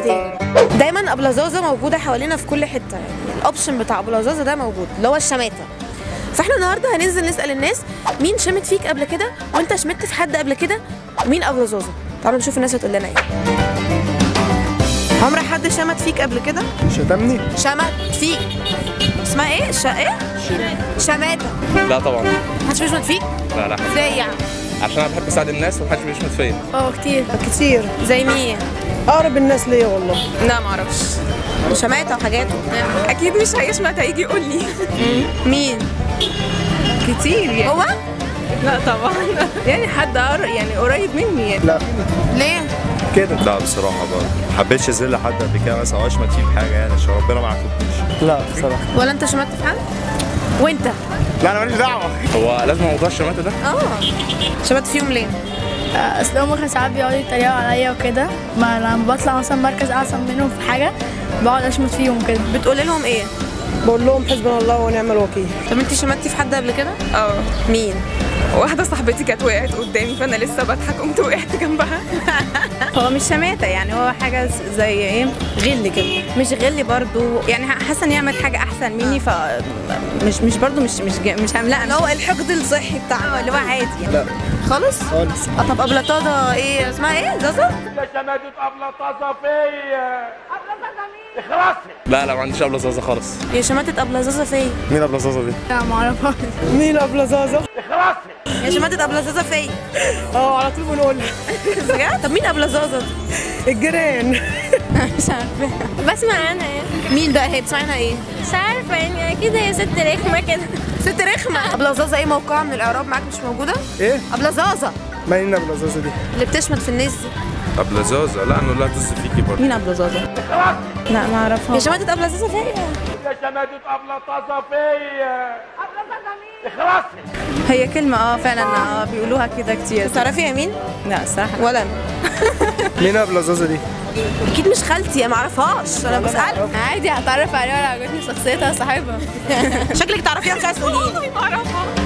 كلمتين دايما ابلازازه موجوده حوالينا في كل حته يعني الاوبشن بتاع ابلازازه ده موجود اللي هو الشماته فاحنا النهارده هننزل نسال الناس مين شمت فيك قبل كده وانت شمت في حد قبل كده ومين ابلازازه تعالوا نشوف الناس هتقول لنا ايه عمر حد شمت فيك قبل كده شتمني شمت فيك اسمها ايه ش ايه شماته لا طبعا محدش بيشمت فيك لا لا ازاي يعني عشان انا بحب اساعد الناس ومحدش بيشمت فيا اه كتير كتير زي مين اقرب الناس ليا والله لا معرفش شماتة وحاجات وبتاع اكيد مش هيشمت هيجي يقول لي مين كتير يعني هو لا طبعا يعني حد قر- يعني قريب مني يعني لا ليه كده لا بصراحة برضه ما حبيتش اذل حد قبل كده مثلا او اشمت فيه في حاجة يعني عشان ربنا ما عاقبنيش لا بصراحه ولا انت شمت في حد وانت لا انا ماليش دعوه هو لازم موضوع الشماتة ده اه شمت فيهم ليه اصل هم كانوا ساعات بيقعدوا يتريقوا عليا وكده ما لما بطلع مثلا مركز احسن منهم في حاجه بقعد اشمت فيهم كده بتقول لهم ايه بقول لهم حسبنا الله ونعم الوكيل طب انت شمتي في حد قبل كده اه مين واحدة صاحبتي كانت وقعت قدامي فأنا لسه بضحك قمت وقعت جنبها هو مش شماتة يعني هو حاجة ز- زي ايه غل كده مش غل برضو يعني ح- حاسة ان هي عملت حاجة أحسن مني ف مش مش برضو مش مش جا- مش هم- لا اللي هو الحقد الصحي بتاعنا اه اللي هو عادي يعني لا خالص خالص اه طب ابلطاده ايه اسمها ايه زازا لا لا ما عنديش قبل زازة خالص هي شماتة ابلزازه فيا مين ابله زازا دي لا ما اعرفهاش مين ابله زازا هي شماتة ابلزازه فيا اه على طول بنقول بجد طب مين ابلزازه دي الجيران مش عارفه بسمع عنها يعني مين بقى هي بتسمعينها ايه مش عارفه يعني اكيد هي ست رخمه كده ست رخمه ابلزازه ايه موقعها من الاعراب معاك مش موجوده ايه ابلزازه مين ابله زازا دي اللي بتشمت في الناس دي قبل زازا لا انا لا طز فيكي برضه مين عبد زازا؟ لا ما هي اعرفهاش شماتة ابلزازه فيا هي كلمة اه فعلا اه بيقولوها كده كتير تعرفي يا مين لا الصراحة ولا انا مين ابله زازا دي اكيد مش خالتي انا ما اعرفهاش انا بسالك عادي هتعرف عليها ولا عجبتني شخصيتها صاحبها شكلك تعرفيها مش عايز تقولي ما اعرفها